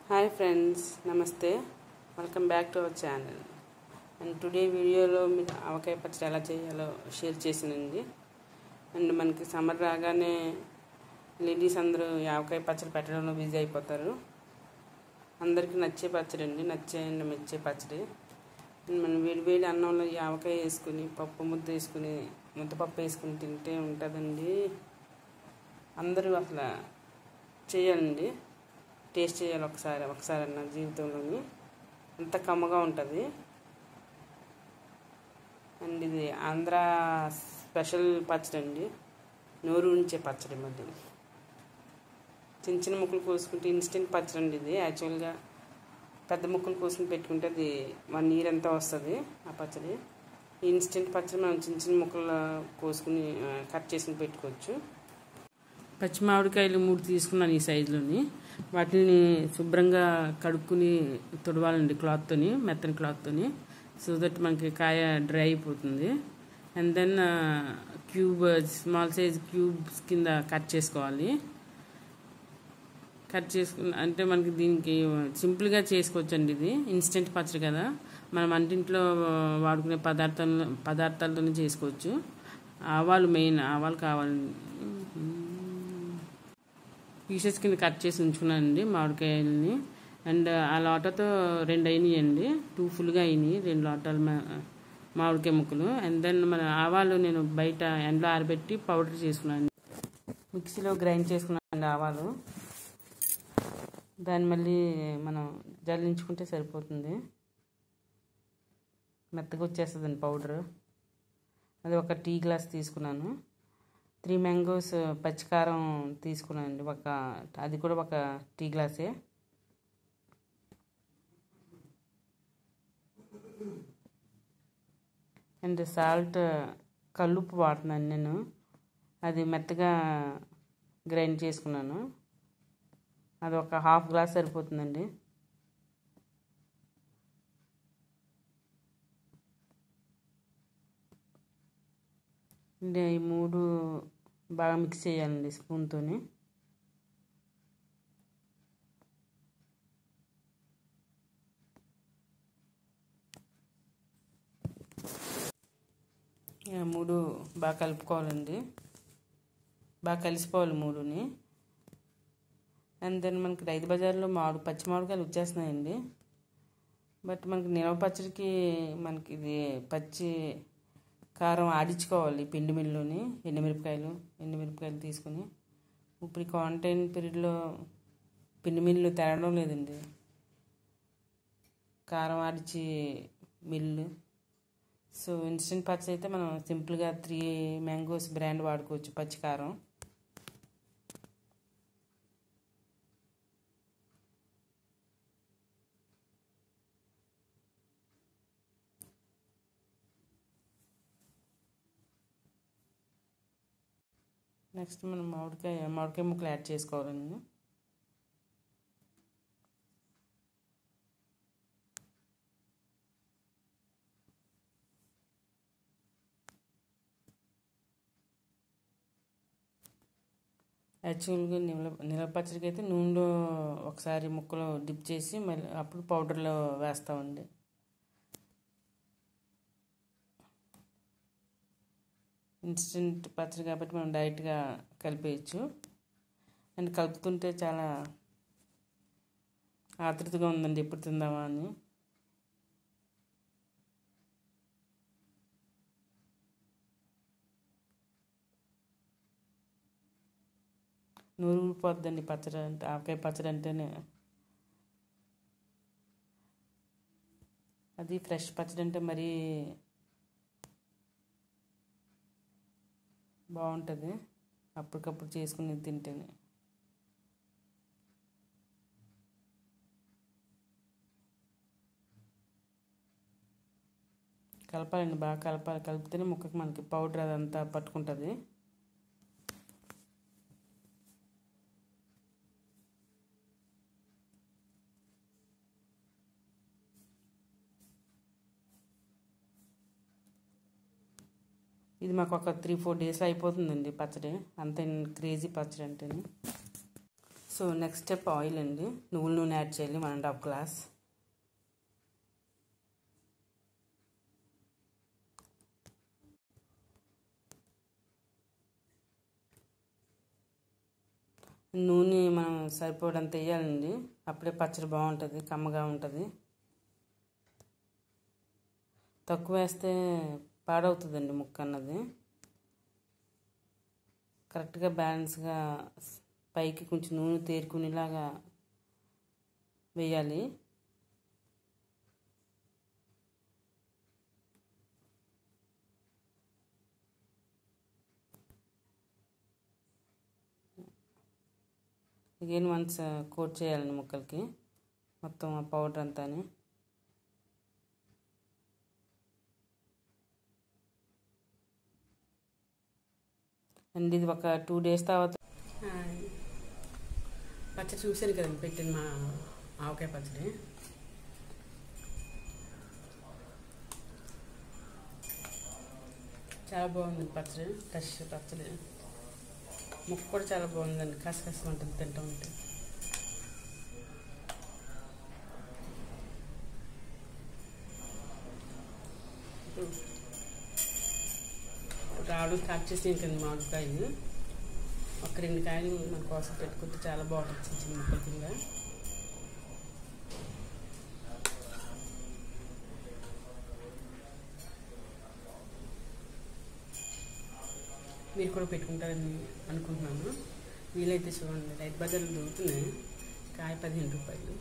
hi friends నమస్తే welcome back to our channel and today వీడియోలో మీకు ఆవకాయ పచ్చడి ఎలా చేయాలో షేర్ చేసానండి అండ్ మనకి సమ్మర్ రాగానే లేడీస్ అందరూ ఈ ఆవకాయ పచ్చడి పెట్టడంలో బిజీ అయిపోతారు అందరికీ నచ్చే పచ్చడి అండి నచ్చే అండ్ మెచ్చే పచ్చడి అండ్ మనం వేడి వేడి అన్నంలో ఈ ఆవకాయ వేసుకుని పప్పు ముద్ద వేసుకుని ముద్దపప్పు వేసుకుని తింటే ఉంటుందండి అందరూ అసలు చేయాలండి టేస్ట్ చేయాలి ఒకసారి ఒకసారి అన్న జీవితంలోని అంత కమ్మగా ఉంటుంది అండ్ ఇది ఆంధ్ర స్పెషల్ పచ్చడి అండి నోరు ఉంచే పచ్చడి మళ్ళీ చిన్న చిన్న ముక్కలు కోసుకుంటే ఇన్స్టెంట్ పచ్చడి అండి ఇది యాక్చువల్గా పెద్ద ముక్కలు కోసుకుని పెట్టుకుంటే అది వన్ ఇయర్ ఎంత వస్తుంది ఆ పచ్చడి ఈ ఇన్స్టెంట్ పచ్చడి మనం చిన్న చిన్న ముక్కలు కోసుకుని కట్ చేసుకుని పెట్టుకోవచ్చు పచ్చి మామిడికాయలు మూడు తీసుకున్నాను ఈ సైజులోని వాటిని శుభ్రంగా కడుక్కుని తుడవాలండి క్లాత్తోని మెత్తని క్లాత్తోని సో దట్ మనకి కాయ డ్రై అయిపోతుంది and then cube small size cubes కింద కట్ చేసుకోవాలి కట్ చేసుకున్న అంటే మనకి దీనికి సింపుల్గా చేసుకోవచ్చండి ఇది ఇన్స్టెంట్ పచ్చడి కదా మనం వంటింట్లో వాడుకునే పదార్థాలు పదార్థాలతోనే చేసుకోవచ్చు ఆవాలు మెయిన్ ఆవాలు కావాలండి పీసెస్ కింద కట్ చేసి ఉంచుకున్నానండి మామిడికాయలని అండ్ ఆ లోటతో రెండు అయినాయండి టూ ఫుల్గా అయినాయి రెండు లోటాలు మామిడికాయ ముక్కలు అండ్ దెన్ మన ఆవాలు నేను బయట ఎండలో ఆరబెట్టి పౌడర్ చేసుకున్నాను మిక్సీలో గ్రైండ్ చేసుకున్నాను ఆవాలు దాన్ని మళ్ళీ మనం జల్లించుకుంటే సరిపోతుంది మెత్తగా వచ్చేస్తుందండి పౌడర్ అది ఒక టీ గ్లాస్ తీసుకున్నాను త్రీ మ్యాంగోస్ పచ్చికారం తీసుకున్నానండి ఒక అది కూడా ఒక టీ గ్లాసే అండ్ సాల్ట్ కల్లుప్పు వాడుతున్నాను నేను అది మెత్తగా గ్రైండ్ చేసుకున్నాను అది ఒక హాఫ్ గ్లాస్ సరిపోతుందండి ఈ మూడు బాగా మిక్స్ చేయాలండి స్పూన్తోని మూడు బాగా కలుపుకోవాలండి బాగా కలిసిపోవాలి మూడుని అండ్ దెన్ మనకి రైతు బజార్లో మామిడి పచ్చి మామిడికాయలు వచ్చేస్తున్నాయండి బట్ మనకి నిలవ పచ్చడికి మనకి ఇది పచ్చి కారం ఆడించుకోవాలి పిండి మిల్లుని ఎండుమిరపకాయలు ఎండుమిరపకాయలు తీసుకుని ఇప్పుడు క్వారంటైన్ పీరియడ్లో పిండి మిల్లు తేవడం లేదండి కారం ఆడిచి మిల్లు సో ఇన్స్టెంట్ పచ్చడి అయితే మనం సింపుల్గా త్రీ మ్యాంగోస్ బ్రాండ్ వాడుకోవచ్చు పచ్చి కారం నెక్స్ట్ మనం మామిడికాయ మామిడికాయ ముక్కలు యాడ్ చేసుకోవాలండి యాక్చువల్గా నిల నిల పచ్చడికి అయితే నూనెలో ఒకసారి ముక్కలు డిప్ చేసి మళ్ళీ అప్పుడు పౌడర్లో వేస్తామండి ఇన్స్టెంట్ పచ్చడి కాబట్టి మనం డైరెక్ట్గా కలిపేయచ్చు అండ్ కలుపుతుంటే చాలా ఆతృతగా ఉందండి ఎప్పుడు తిందామా అని నూరు ఊరిపోద్దండి పచ్చడి అంటే ఆవకాయ పచ్చడి అంటేనే అది ఫ్రెష్ పచ్చడి అంటే మరీ బాగుంటుంది అప్పటికప్పుడు చేసుకుని తింటేనే కలపాలండి బాగా కలపాలి కలిపితేనే ముక్కకి మనకి పౌడర్ అదంతా పట్టుకుంటుంది ఇది మాకు ఒక త్రీ ఫోర్ డేస్ అయిపోతుందండి పచ్చడి అంత క్రేజీ పచ్చడి అంటేనే so so next step oil అండి నువ్వుల నూనె యాడ్ చేయాలి వన్ అండ్ హాఫ్ గ్లాస్ నూనె మనం సరిపోవడంత వేయాలండి అప్పుడే పచ్చడి బాగుంటుంది కమ్మగా ఉంటుంది తక్కువ వేస్తే పాడవుతుందండి ముక్క అన్నది కరెక్ట్గా బ్యాలెన్స్గా పైకి కొంచెం నూనె తేరుకునేలాగా వేయాలి అగైన్ వన్స్ కోట్ చేయాలండి ముక్కలకి మొత్తం ఆ పౌడర్ అంతాని అండ్ ఇది ఒక టూ డేస్ తర్వాత పచ్చడి చూశాను కదండి పెట్టిన మా ఆవకాయ పచ్చడి చాలా బాగుంది పచ్చడి ఫ్రెష్ పచ్చడి ముక్క కూడా చాలా బాగుందండి కసకసం ఉంటుంది తింటూ ఉంటే రావడం స్టార్ట్ చేసి కింద మామిడికాయలు ఒక రెండు కాయలు మన కోసం పెట్టుకుంటే చాలా బాగుంటుంది చిన్న చిన్న ముక్కల కింద మీరు కూడా పెట్టుకుంటారని అనుకుంటున్నాను వీలైతే చూడండి రైతు బజార్లో దొరుకుతున్నాయి కాయ పదిహేను రూపాయలు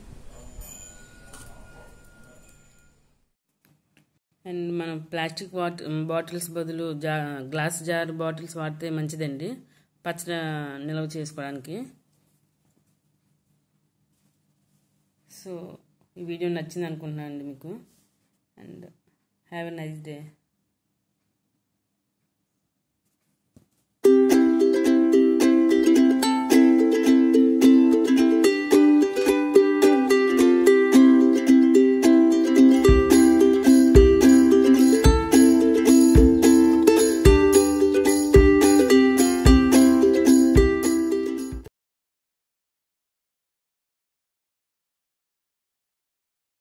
అండ్ మనం ప్లాస్టిక్ బాట్ బాటిల్స్ బదులు జా గ్లాస్ జార్ బాటిల్స్ వాడితే మంచిదండి పచ్చడి నిల్వ చేసుకోవడానికి సో ఈ వీడియో నచ్చింది అనుకుంటున్నాను అండి మీకు and have a nice day